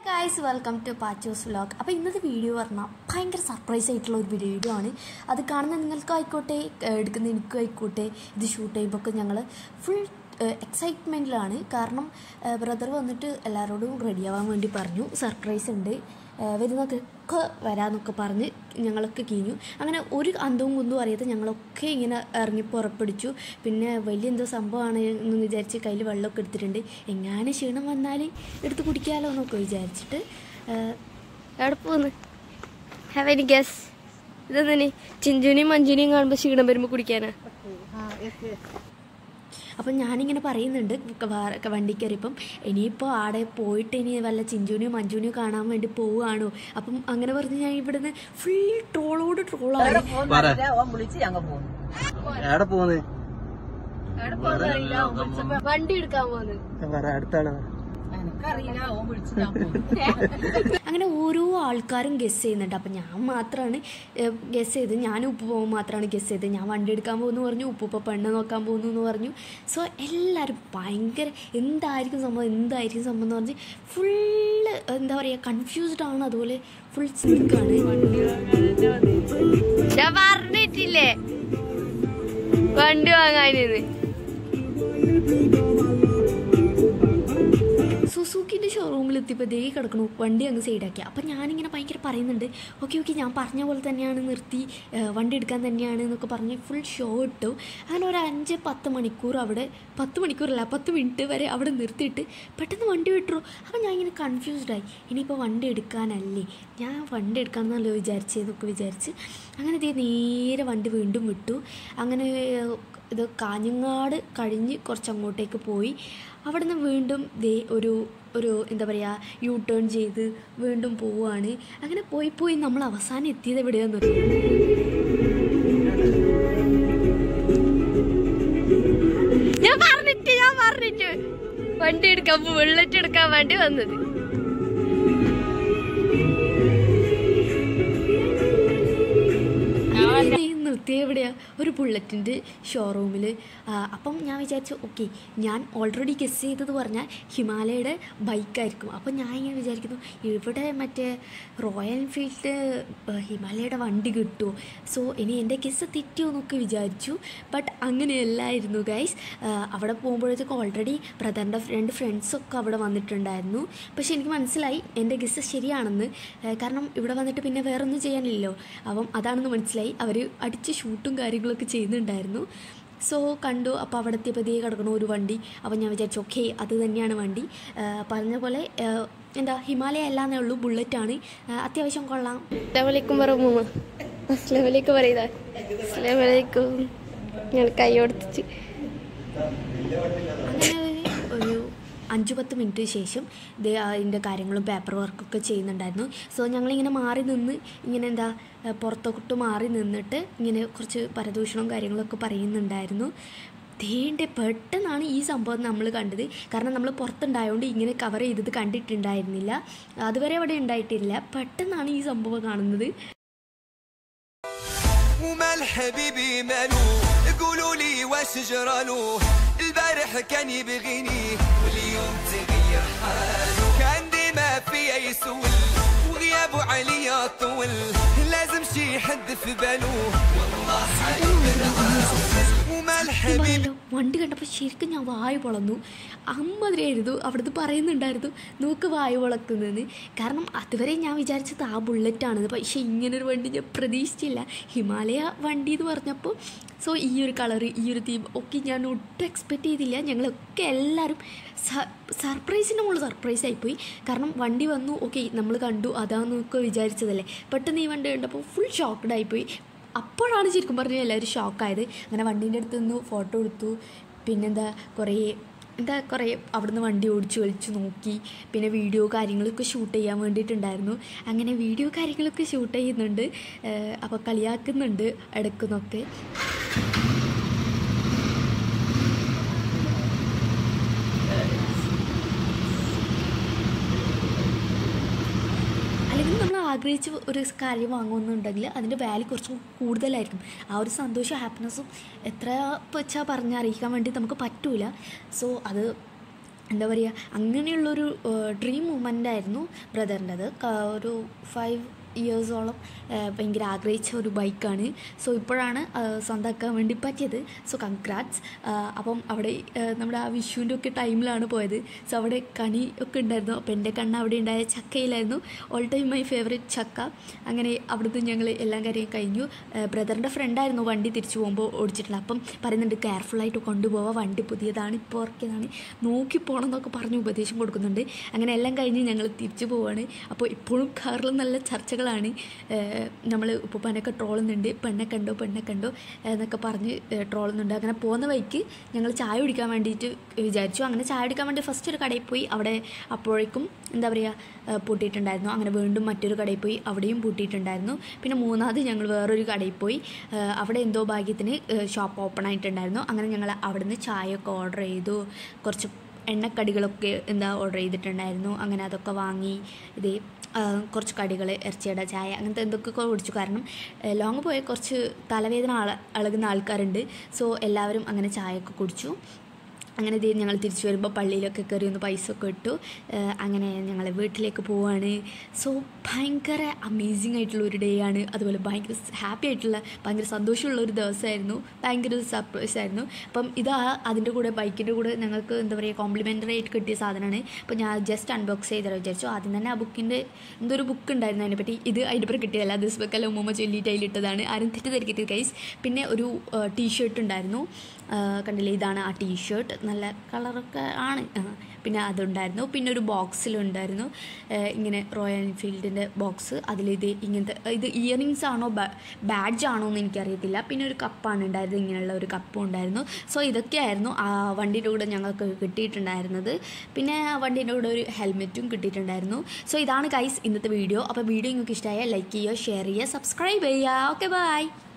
guys welcome to Pachos vlog അപ്പോൾ ഇന്നത്തെ video പറഞ്ഞാൽ ഭയങ്കര സർപ്രൈസ് ആയിട്ടുള്ള ഒരു വീഡിയോ ആണ് അത് കാണുന്ന നിങ്ങൾക്കും ആയിക്കോട്ടെ ഏഹ് എടുക്കുന്ന എനിക്കും ആയിക്കോട്ടെ ഇത് ഷൂട്ട് ചെയ്യുമ്പോൾ ഒക്കെ ഞങ്ങൾ ഫുൾ എക്സൈറ്റ്മെൻറ്റിലാണ് കാരണം ബ്രദർ വന്നിട്ട് എല്ലാവരോടും റെഡിയാവാൻ വേണ്ടി പറഞ്ഞു സർപ്രൈസ് ഉണ്ട് ഏഹ് വരുന്നതൊക്കെ വരാമെന്നൊക്കെ പറഞ്ഞ് ഞങ്ങളൊക്കെ കീഞ്ഞു അങ്ങനെ ഒരു അന്തവും കുന്തവും അറിയാതെ ഞങ്ങളൊക്കെ ഇങ്ങനെ ഇറങ്ങി പുറപ്പെടുച്ചു പിന്നെ വലിയ എന്തോ സംഭവമാണ് എന്ന് വിചാരിച്ച് കയ്യിൽ വെള്ളമൊക്കെ എടുത്തിട്ടുണ്ട് എങ്ങാനും ക്ഷീണം വന്നാൽ എടുത്ത് കുടിക്കാമല്ലോ എന്നൊക്കെ വിചാരിച്ചിട്ട് ഏഹ് എവിടെ പോന്ന് ഹാവ് എനി ഗസ് ഇതെന്തിന് ചിഞ്ചുനിയും മഞ്ജുനിയും കാണുമ്പോൾ ക്ഷീണം വരുമ്പോൾ കുടിക്കാനാ അപ്പം ഞാനിങ്ങനെ പറയുന്നുണ്ട് വാ- വണ്ടി കയറിയപ്പം ഇനിയിപ്പോൾ ആടെ പോയിട്ട് ഇനി വല്ല ചിഞ്ചുനിയോ മഞ്ജുനിയോ കാണാൻ വേണ്ടി പോവുകയാണോ അപ്പം അങ്ങനെ പറഞ്ഞ് ഞാൻ ഇവിടുന്ന് ഫുൾ ട്രോളോട് ട്രോളാണ് പറ ഓൻ വിളിച്ച് ഞങ്ങൾ പോകുന്നു എവിടെ പോന്ന് വണ്ടി എടുക്കാൻ പോന്ന് പറ അടുത്താണ് എനിക്കറിയില്ല ഓൻ വിളിച്ച് ഞാൻ പോകുന്നു അങ്ങനെ ഓരോ ആൾക്കാരും ഗസ് ചെയ്യുന്നുണ്ട് അപ്പം ഞാൻ മാത്രമാണ് ഗസ് ചെയ്ത് ഞാൻ ഉപ്പുപ്പ മാത്രമാണ് ഗസ് ചെയ്തത് ഞാൻ വണ്ടി എടുക്കാൻ പോകുന്നു പറഞ്ഞു ഉപ്പുപ്പ പെണ്ണ് നോക്കാൻ പോകുന്നു എന്ന് പറഞ്ഞു സോ എല്ലാവരും ഭയങ്കര എന്തായിരിക്കും സംഭവം എന്തായിരിക്കും സംഭവം എന്ന് പറഞ്ഞ് ഫുള്ള് എന്താ പറയുക കൺഫ്യൂസ്ഡ് ആണ് അതുപോലെ ഫുൾ സിങ്കാണ് ഞാൻ പറഞ്ഞിട്ടില്ലേ വണ്ടി വാങ്ങാനിന്ന് സുസുക്കിൻ്റെ ഷോറൂമിൽ എത്തിയപ്പോൾ ദേ കിടക്കണു വണ്ടി അങ്ങ് സൈഡാക്കി അപ്പം ഞാനിങ്ങനെ ഭയങ്കര പറയുന്നുണ്ട് ഓക്കെ ഓക്കെ ഞാൻ പറഞ്ഞ പോലെ തന്നെയാണ് നിർത്തി ഏഹ് വണ്ടി എടുക്കാൻ തന്നെയാണ് എന്നൊക്കെ പറഞ്ഞ് ഫുൾ ഷോ ഇട്ടു അങ്ങനെ ഒരു അഞ്ച് പത്ത് മണിക്കൂർ അവിടെ പത്ത് മണിക്കൂറല്ല പത്ത് മിനിറ്റ് വരെ അവിടെ നിർത്തിയിട്ട് പെട്ടെന്ന് വണ്ടി വിട്ടു അപ്പം ഞാൻ ഇങ്ങനെ കൺഫ്യൂസ്ഡായി ഇനിയിപ്പോൾ വണ്ടി എടുക്കാനല്ലേ ഞാൻ വണ്ടി എടുക്കാമെന്നല്ലോ വിചാരിച്ചതെന്നൊക്കെ വിചാരിച്ച് അങ്ങനെ ദേ നേരെ വണ്ടി വീണ്ടും വിട്ടു അങ്ങനെ ഏഹ്, ഇത് കാഞ്ഞങ്ങാട് കഴിഞ്ഞ് കുറച്ച് അങ്ങോട്ടേക്ക് പോയി അവിടെ നിന്ന് വീണ്ടും ദേ ഒരു ഒരു എന്താ പറയുക യൂ ടേൺ ചെയ്ത് വീണ്ടും പോവുകയാണ് അങ്ങനെ പോയി പോയി നമ്മൾ അവസാനം എത്തിയത് എവിടെയാന്ന് ഞാൻ പറഞ്ഞിട്ട് ഞാൻ പറഞ്ഞിട്ട് വണ്ടി എടുക്കാൻ ബുള്ളറ്റ് എടുക്കാൻ വേണ്ടി വന്നത് നിർത്തിയ എവിടെയാ ഒരു ബുള്ളറ്റിൻ്റെ ഷോറൂമിൽ അപ്പം ഞാൻ വിചാരിച്ചു ഓക്കെ ഞാൻ ഓൾറെഡി ഗസ് ചെയ്തത് പറഞ്ഞാൽ ഹിമാലയയുടെ ബൈക്കായിരിക്കും അപ്പം ഞാൻ ഇങ്ങനെ വിചാരിക്കുന്നു ഇവിടെ മറ്റേ റോയൽ എൻഫീൽഡ് ഹിമാലയയുടെ വണ്ടി കിട്ടുമോ സോ ഇനി എൻ്റെ ഗസ് തെറ്റിയോ എന്നൊക്കെ വിചാരിച്ചു ബട്ട് അങ്ങനെയല്ലായിരുന്നു ഗൈസ് അവിടെ പോകുമ്പോഴത്തേക്ക് ഓൾറെഡി ബ്രദറിൻ്റെ രണ്ട് ഫ്രണ്ട്സൊക്കെ അവിടെ വന്നിട്ടുണ്ടായിരുന്നു പക്ഷേ എനിക്ക് മനസ്സിലായി എൻ്റെ ഗസ് ശരിയാണെന്ന് ഏഹ് കാരണം ഇവിടെ വന്നിട്ട് പിന്നെ വേറെ ഒന്നും ചെയ്യാനില്ലല്ലോ അപ്പം അതാണെന്ന് മനസ്സിലായി അവർ അടിച്ച് ഷൂട്ടും കാര്യങ്ങളൊക്കെ ചെയ്യുന്നുണ്ടായിരുന്നു സോ കണ്ടു അപ്പോൾ അവിടെ എത്തിയപ്പോൾ ദേ കിടക്കണ ഒരു വണ്ടി അപ്പോൾ ഞാൻ വിചാരിച്ചു ഓക്കെ അത് തന്നെയാണ് വണ്ടി ഏഹ് പറഞ്ഞ പോലെ ഏഹ് എന്താ ഹിമാലയ അല്ലാന്നേ ഉള്ളൂ ബുള്ളറ്റാണ് ഏഹ് അത്യാവശ്യം കൊള്ളാം അസ്ലാമലൈക്കും പറമ്മ അസ്ലാമലൈക്കും പറയുക അസ്ലാമലൈക്കും ഞാൻ കൈ കൊടുത്തിച്ച് അങ്ങനെ ഒരു അഞ്ച് പത്ത് മിനിറ്റ് ശേഷം ഇത് അതിൻ്റെ കാര്യങ്ങളും പേപ്പർ വർക്കൊക്കെ ചെയ്യുന്നുണ്ടായിരുന്നു സോ ഞങ്ങളിങ്ങനെ മാറി നിന്ന് ഇങ്ങനെ എന്താ ഏഹ് പുറത്തോട്ട് മാറി നിന്നിട്ട് ഇങ്ങനെ കുറച്ച് പരദൂഷണവും കാര്യങ്ങളൊക്കെ പറയുന്നുണ്ടായിരുന്നു ദേണ്ടെ പെട്ടെന്നാണ് ഈ സംഭവം നമ്മൾ കണ്ടത് കാരണം നമ്മൾ പുറത്തുണ്ടായതുകൊണ്ട് ഇങ്ങനെ കവർ ചെയ്തത് കണ്ടിട്ടുണ്ടായിരുന്നില്ല അതുവരെ അവിടെ ഉണ്ടായിട്ടില്ല പെട്ടെന്നാണ് ഈ സംഭവം കാണുന്നത് ومال حبيبي مالو قولوا لي واش جرالو البارح كان يبغيني واليوم تغير حاله كان ديما فيا يسول وغيابه عليا طول لازم شي حد في باله والله حيبرعاه ومال حبيبي പറയല്ലോ വണ്ടി കണ്ടപ്പോൾ ശരിക്കും ഞാൻ വായു പൊളന്നു അമ്മതിരായിരുന്നു അവിടുന്ന് പറയുന്നുണ്ടായിരുന്നു നോക്ക് വായു പൊളക്കുന്നതെന്ന് കാരണം അതുവരെ ഞാൻ വിചാരിച്ചത് ആ ബുള്ളറ്റാണെന്ന് പക്ഷേ ഇങ്ങനൊരു വണ്ടി ഞാൻ പ്രതീക്ഷിച്ചില്ല ഹിമാലയ വണ്ടി എന്ന് പറഞ്ഞപ്പോൾ സോ ഈ ഒരു കളറ് ഈ ഒരു തീം ഒക്കെ ഞാൻ ഒട്ടും എക്സ്പെക്റ്റ് ചെയ്തില്ല ഞങ്ങളൊക്കെ എല്ലാവരും സർപ്രൈസിൻ്റെ മുകളിൽ സർപ്രൈസ് ആയിപ്പോയി കാരണം വണ്ടി വന്നു ഓക്കെ നമ്മൾ കണ്ടു അതാന്നൊക്കെ വിചാരിച്ചതല്ലേ പെട്ടെന്ന് ഈ വണ്ടി കണ്ടപ്പോൾ ഫുൾ ഷോക്ക്ഡ് ആയിപ്പോയി അപ്പോഴാണ് ശരിക്കും പറഞ്ഞാൽ എല്ലാവരും ഷോക്കായത് അങ്ങനെ വണ്ടീൻ്റെ അടുത്ത് നിന്ന് ഫോട്ടോ എടുത്തു പിന്നെന്താ കുറേ എന്താ കുറേ അവിടുന്ന് വണ്ടി ഓടിച്ച് വലിച്ചു നോക്കി പിന്നെ വീഡിയോ കാര്യങ്ങളൊക്കെ ഷൂട്ട് ചെയ്യാൻ വേണ്ടിയിട്ടുണ്ടായിരുന്നു അങ്ങനെ വീഡിയോ കാര്യങ്ങളൊക്കെ ഷൂട്ട് ചെയ്യുന്നുണ്ട് അപ്പോൾ കളിയാക്കുന്നുണ്ട് ഇടയ്ക്കുന്നൊക്കെ അല്ലെങ്കിൽ നമ്മൾ ആഗ്രഹിച്ച ഒരു കാര്യം വാങ്ങുമെന്നുണ്ടെങ്കിൽ അതിൻ്റെ വാല്യൂ കുറച്ചും കൂടുതലായിരിക്കും ആ ഒരു സന്തോഷവും ഹാപ്പിനെസ്സും എത്ര വെച്ചാൽ പറഞ്ഞറിയിക്കാൻ വേണ്ടി നമുക്ക് പറ്റൂല സോ അത് എന്താ പറയുക അങ്ങനെയുള്ളൊരു ഡ്രീം മൂമെൻ്റ് ആയിരുന്നു ബ്രദറിൻ്റെത് ഒരു ഫൈവ് ഇയേഴ്സോളം ഭയങ്കര ആഗ്രഹിച്ച ഒരു ബൈക്കാണ് സോ ഇപ്പോഴാണ് ആ, സ്വന്തമാക്കാൻ വേണ്ടി പറ്റിയത് സോ കൺഗ്രാറ്റ്സ് അപ്പം അവിടെ ആ, നമ്മുടെ ആ വിഷുവിൻ്റെ ഒക്കെ ടൈമിലാണ് പോയത് സോ അവിടെ കണി ഒക്കെ ഉണ്ടായിരുന്നു അപ്പോൾ എൻ്റെ കണ്ണ് അവിടെ ഉണ്ടായ ചക്കയിലായിരുന്നു ഓൾ ടൈം മൈ ഫേവറേറ്റ് ചക്ക അങ്ങനെ അവിടുന്ന് ഞങ്ങൾ എല്ലാം കാര്യം കഴിഞ്ഞു ബ്രദറിൻ്റെ ഫ്രണ്ടായിരുന്നു വണ്ടി തിരിച്ചു പോകുമ്പോൾ ഓടിച്ചിട്ടുള്ളത് അപ്പം പറയുന്നുണ്ട് കെയർഫുള്ളായിട്ട് കൊണ്ടുപോവാം വണ്ടി പുതിയതാണ് ഇപ്പോൾ ഇറക്കിയതാണ് നോക്കി പോകണം എന്നൊക്കെ പറഞ്ഞ് ഉപദേശം കൊടുക്കുന്നുണ്ട് അങ്ങനെ എല്ലാം കഴിഞ്ഞ് ഞങ്ങൾ തിരിച്ചു പോവാണ് അപ്പോൾ ഇപ്പോഴും കാറിൽ നല്ല ചർച്ചകളാണ് നമ്മൾ ഉപ്പുപ്പാനൊക്കെ ട്രോളുന്നുണ്ട് പെണ്ണെ കണ്ടോ പെണ്ണെ കണ്ടോ എന്നൊക്കെ പറഞ്ഞ് ട്രോളുന്നുണ്ട് അങ്ങനെ പോകുന്ന വഴിക്ക് ഞങ്ങൾ ചായ കുടിക്കാൻ വേണ്ടിയിട്ട് വിചാരിച്ചു അങ്ങനെ ചായ കുടിക്കാൻ വേണ്ടി ഫസ്റ്റ് ഒരു കടയിൽ പോയി അവിടെ അപ്പോഴേക്കും എന്താ പറയുക പൂട്ടിയിട്ടുണ്ടായിരുന്നു അങ്ങനെ വീണ്ടും മറ്റൊരു കടയിൽ പോയി അവിടെയും പൂട്ടിയിട്ടുണ്ടായിരുന്നു പിന്നെ മൂന്നാമത് ഞങ്ങൾ വേറൊരു കടയിൽ പോയി ഏഹ് അവിടെ എന്തോ ഭാഗ്യത്തിന് ഷോപ്പ് ഓപ്പൺ ആയിട്ടുണ്ടായിരുന്നു അങ്ങനെ ഞങ്ങൾ അവിടുന്ന് ചായയൊക്കെ ഓർഡർ ചെയ്തു കുറച്ച് എണ്ണക്കടികളൊക്കെ എന്താ ഓർഡർ ചെയ്തിട്ടുണ്ടായിരുന്നു അങ്ങനെ അതൊക്കെ വാങ്ങി ഇത് ആ, കുറച്ച് കടികൾ ഇറച്ചിയുടെ ചായ അങ്ങനത്തെ എന്തൊക്കെ കുടിച്ചു കാരണം ലോങ് പോയ കുറച്ച് തലവേദന ആള അളകുന്ന ആൾക്കാരുണ്ട് സോ എല്ലാവരും അങ്ങനെ ചായയൊക്കെ കുടിച്ചു അങ്ങനെ ഇത് ഞങ്ങൾ തിരിച്ചു വരുമ്പോൾ പള്ളിയിലൊക്കെ കയറി ഒന്ന് പൈസ ഒക്കെ ഇട്ടു ഏഹ് അങ്ങനെ ഞങ്ങൾ വീട്ടിലേക്ക് പോവാണ് സോ ഭയങ്കര അമേസിങ് ആയിട്ടുള്ള ഒരു ഡേ ആണ് അതുപോലെ ഭയങ്കര ഹാപ്പി ആയിട്ടുള്ള ഭയങ്കര സന്തോഷമുള്ള ഒരു ദിവസമായിരുന്നു ഭയങ്കര ഒരു സർപ്രൈസ് ആയിരുന്നു അപ്പം ഇതാ അതിൻ്റെ കൂടെ ബൈക്കിൻ്റെ കൂടെ ഞങ്ങൾക്ക് എന്താ പറയുക കോംപ്ലിമെൻ്ററി ആയിട്ട് കിട്ടിയ സാധനമാണ് അപ്പോൾ ഞാൻ ജസ്റ്റ് അൺബോക്സ് ചെയ്താൽ വിചാരിച്ചു ആദ്യം തന്നെ ആ ബുക്കിൻ്റെ എന്തോ ഒരു ബുക്ക് ഉണ്ടായിരുന്നു അതിനെപ്പറ്റി ഇത് അതിൻ്റെ പേര് കിട്ടിയതല്ല ദിസ് ബുക്കല്ല ഉമ്മ ചൊല്ലിയിട്ട് അതിലിട്ടതാണ് ആരും തെറ്റിദ്ധരിക്കരുത് കൈസ് പിന്നെ ഒരു ടീഷർട്ട് ഉണ്ടായിരുന്നു ആ, കണ്ടില്ലേ ഇതാണ് ആ ടീഷർട്ട് നല്ല കളറൊക്കെ ആണ് ആ, പിന്നെ അതുണ്ടായിരുന്നു പിന്നെ ഒരു ബോക്സിലുണ്ടായിരുന്നു ആ, ഇങ്ങനെ റോയൽ എൻഫീൽഡിൻ്റെ ബോക്സ് അതിലിത് ഇങ്ങനത്തെ ഇത് ഇയറിങ്സ് ആണോ ബാഡ്ജ് ആണോ എന്ന് എനിക്കറിയത്തില്ല പിന്നെ ഒരു കപ്പാണ് ഉണ്ടായിരുന്നത് ഇങ്ങനെയുള്ള ഒരു കപ്പും ഉണ്ടായിരുന്നു സോ ഇതൊക്കെയായിരുന്നു ആ വണ്ടിയുടെ കൂടെ ഞങ്ങൾക്ക് കിട്ടിയിട്ടുണ്ടായിരുന്നത് പിന്നെ ആ വണ്ടീൻ്റെ കൂടെ ഒരു ഹെൽമെറ്റും കിട്ടിയിട്ടുണ്ടായിരുന്നു സോ ഇതാണ് ഗൈസ് ഇന്നത്തെ വീഡിയോ അപ്പോൾ വീഡിയോ നിങ്ങൾക്ക് ഇഷ്ടമായാൽ ലൈക്ക് ചെയ്യുക ഷെയർ ചെയ്യുക സബ്സ്ക്രൈബ് ചെയ്യുക ഓക്കെ ബൈ